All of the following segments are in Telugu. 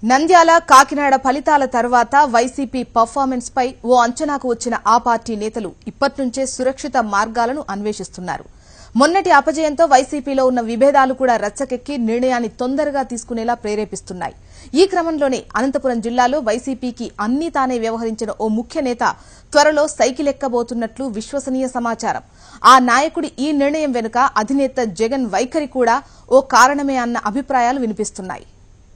నంద్యాల కాకినాడ ఫలితాల తర్వాత వైసీపీ పర్ఫార్మెన్స్ పై ఓ అంచనాకు వచ్చిన ఆ పార్టీ నేతలు ఇప్పట్నుంచే సురక్షిత మార్గాలను అన్వేషిస్తున్నారు మొన్నటి అపజయంతో వైసీపీలో ఉన్న విభేదాలు కూడా రచ్చకెక్కి నిర్ణయాన్ని తొందరగా తీసుకునేలా ప్రేరేపిస్తున్నాయి ఈ క్రమంలోనే అనంతపురం జిల్లాలో వైసీపీకి అన్నీ తానే వ్యవహరించిన ఓ ముఖ్య నేత త్వరలో సైకిల్ ఎక్కబోతున్నట్లు విశ్వసనీయ సమాచారం ఆ నాయకుడి ఈ నిర్ణయం వెనుక అధినేత జగన్ వైఖరి కూడా ఓ కారణమే అన్న అభిప్రాయాలు వినిపిస్తున్నాయి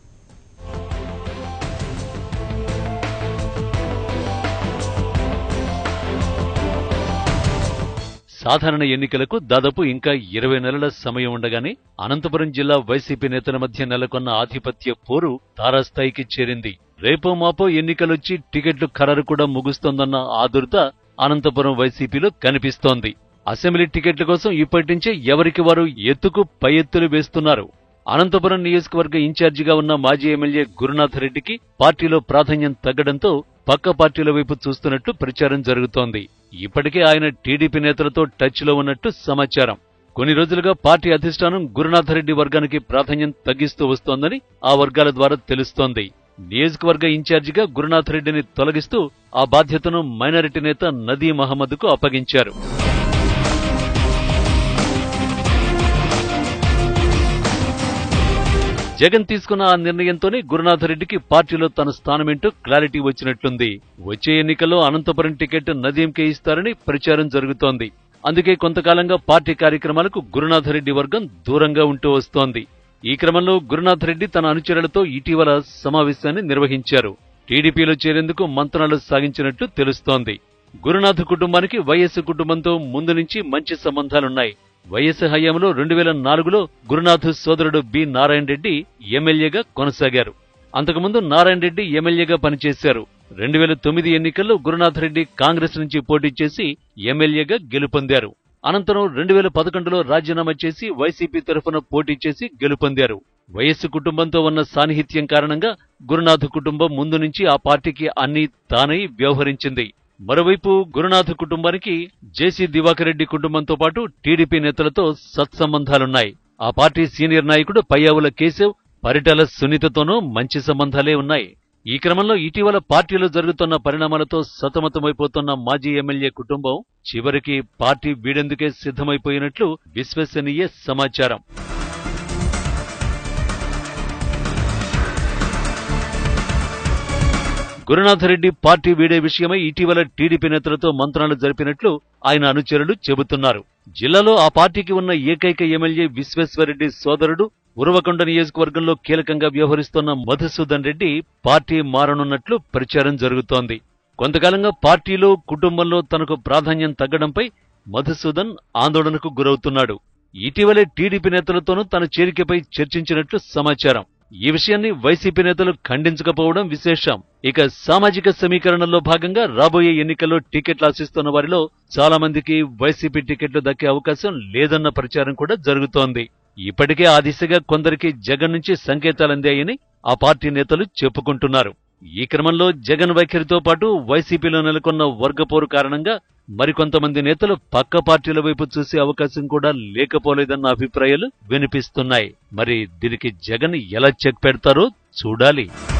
సాధారణ ఎన్నికలకు దాదాపు ఇంకా ఇరవై నెలల సమయం ఉండగానే అనంతపురం జిల్లా వైసీపీ నేతల మధ్య నెలకొన్న ఆధిపత్య పోరు తారాస్థాయికి చేరింది రేపో మాపో ఎన్నికలొచ్చి టికెట్లు ఖరారు కూడా ముగుస్తోందన్న ఆదుర్త అనంతపురం వైసీపీలో కనిపిస్తోంది అసెంబ్లీ టికెట్ల కోసం ఇప్పటి నుంచే ఎవరికి వారు ఎత్తుకు పై ఎత్తులు వేస్తున్నారు అనంతపురం నియోజకవర్గ ఇన్ఛార్జిగా ఉన్న మాజీ ఎమ్మెల్యే గురునాథ్ రెడ్డికి పార్టీలో ప్రాధాన్యం తగ్గడంతో పక్క పార్టీల వైపు చూస్తున్నట్టు ప్రచారం జరుగుతోంది ఇప్పటికే ఆయన టీడీపీ నేతలతో టచ్ లో ఉన్నట్టు సమాచారం కొన్ని రోజులుగా పార్టీ అధిష్టానం గురునాథ్ రెడ్డి వర్గానికి ప్రాధాన్యం తగ్గిస్తూ వస్తోందని ఆ వర్గాల ద్వారా తెలుస్తోంది నియోజకవర్గ ఇన్ఛార్జిగా గురునాథ్ రెడ్డిని తొలగిస్తూ ఆ బాధ్యతను మైనారిటీ నేత నదీ మహమ్మద్కు అప్పగించారు జగన్ తీసుకున్న ఆ నిర్ణయంతోనే గురునాథరెడ్డికి పార్టీలో తన స్థానమేంటో క్లారిటీ వచ్చినట్లుంది వచ్చే ఎన్నికల్లో అనంతపురం టికెట్ నదీంకే ఇస్తారని ప్రచారం జరుగుతోంది అందుకే కొంతకాలంగా పార్టీ కార్యక్రమాలకు గురునాథరెడ్డి వర్గం దూరంగా ఉంటూ వస్తోంది ఈ క్రమంలో గురునాథరెడ్డి తన అనుచరులతో ఇటీవల సమావేశాన్ని నిర్వహించారు టీడీపీలో చేరేందుకు మంత్రాలు సాగించినట్లు తెలుస్తోంది గురునాథ్ కుటుంబానికి వైఎస్ కుటుంబంతో ముందు నుంచి మంచి సంబంధాలున్నాయి వైఎస్ హయాంలో రెండు వేల నాలుగులో గురునాథ్ సోదరుడు బి నారాయణ రెడ్డి ఎమ్మెల్యేగా కొనసాగారు అంతకుముందు నారాయణ రెడ్డి ఎమ్మెల్యేగా పనిచేశారు రెండు వేల తొమ్మిది ఎన్నికల్లో గురునాథ్ రెడ్డి కాంగ్రెస్ నుంచి పోటీ చేసి ఎమ్మెల్యేగా గెలుపొందారు అనంతరం రెండు వేల పదకొండులో రాజీనామా చేసి వైసీపీ తరఫున పోటీ చేసి గెలుపొందారు వైఎస్ కుటుంబంతో ఉన్న సాన్నిహిత్యం కారణంగా గురునాథ్ కుటుంబం ముందు నుంచి ఆ పార్టీకి అన్ని తానై వ్యవహరించింది మరోవైపు గురునాథ్ కుటుంబానికి జేసీ దివాకర్ రెడ్డి కుటుంబంతో పాటు టీడీపీ నేతలతో సత్సంబంధాలున్నాయి ఆ పార్టీ సీనియర్ నాయకుడు పయ్యావుల కేశవ్ పరిటాల సునీతతోనూ మంచి సంబంధాలే ఉన్నాయి ఈ క్రమంలో ఇటీవల పార్టీలో జరుగుతున్న పరిణామాలతో సతమతమైపోతున్న మాజీ ఎమ్మెల్యే కుటుంబం చివరికి పార్టీ వీడెందుకే సిద్ధమైపోయినట్లు విశ్వసనీయ సమాచారం గురునాథరెడ్డి పార్టీ వీడే విషయమై ఇటీవల టీడీపీ నేతలతో మంత్రాలు జరిపినట్లు ఆయన అనుచరులు చెబుతున్నారు జిల్లాలో ఆ పార్టీకి ఉన్న ఏకైక ఎమ్మెల్యే విశ్వేశ్వరరెడ్డి సోదరుడు ఉరవకొండ నియోజకవర్గంలో కీలకంగా వ్యవహరిస్తున్న మధుసూదన్ రెడ్డి పార్టీ మారనున్నట్లు ప్రచారం జరుగుతోంది కొంతకాలంగా పార్టీలో కుటుంబంలో తనకు ప్రాధాన్యం తగ్గడంపై మధుసూదన్ ఆందోళనకు గురవుతున్నాడు ఇటీవలే టీడీపీ నేతలతోనూ తన చేరికపై చర్చించినట్లు సమాచారం ఈ విషయాన్ని వైసీపీ నేతలు ఖండించకపోవడం విశేషం ఇక సామాజిక సమీకరణలో భాగంగా రాబోయే ఎన్నికల్లో టికెట్లు ఆశిస్తున్న వారిలో చాలా మందికి వైసీపీ టికెట్లు దక్కే అవకాశం లేదన్న ప్రచారం కూడా జరుగుతోంది ఇప్పటికే ఆ దిశగా కొందరికి జగన్ నుంచి సంకేతాలందాయని ఆ పార్టీ నేతలు చెప్పుకుంటున్నారు ఈ క్రమంలో జగన్ వైఖరితో పాటు వైసీపీలో నెలకొన్న వర్గపోరు కారణంగా మరికొంతమంది నేతలు పక్క పార్టీల వైపు చూసే అవకాశం కూడా లేకపోలేదన్న అభిప్రాయాలు వినిపిస్తున్నాయి మరి దీనికి జగన్ ఎలా చెక్ పెడతారో చూడాలి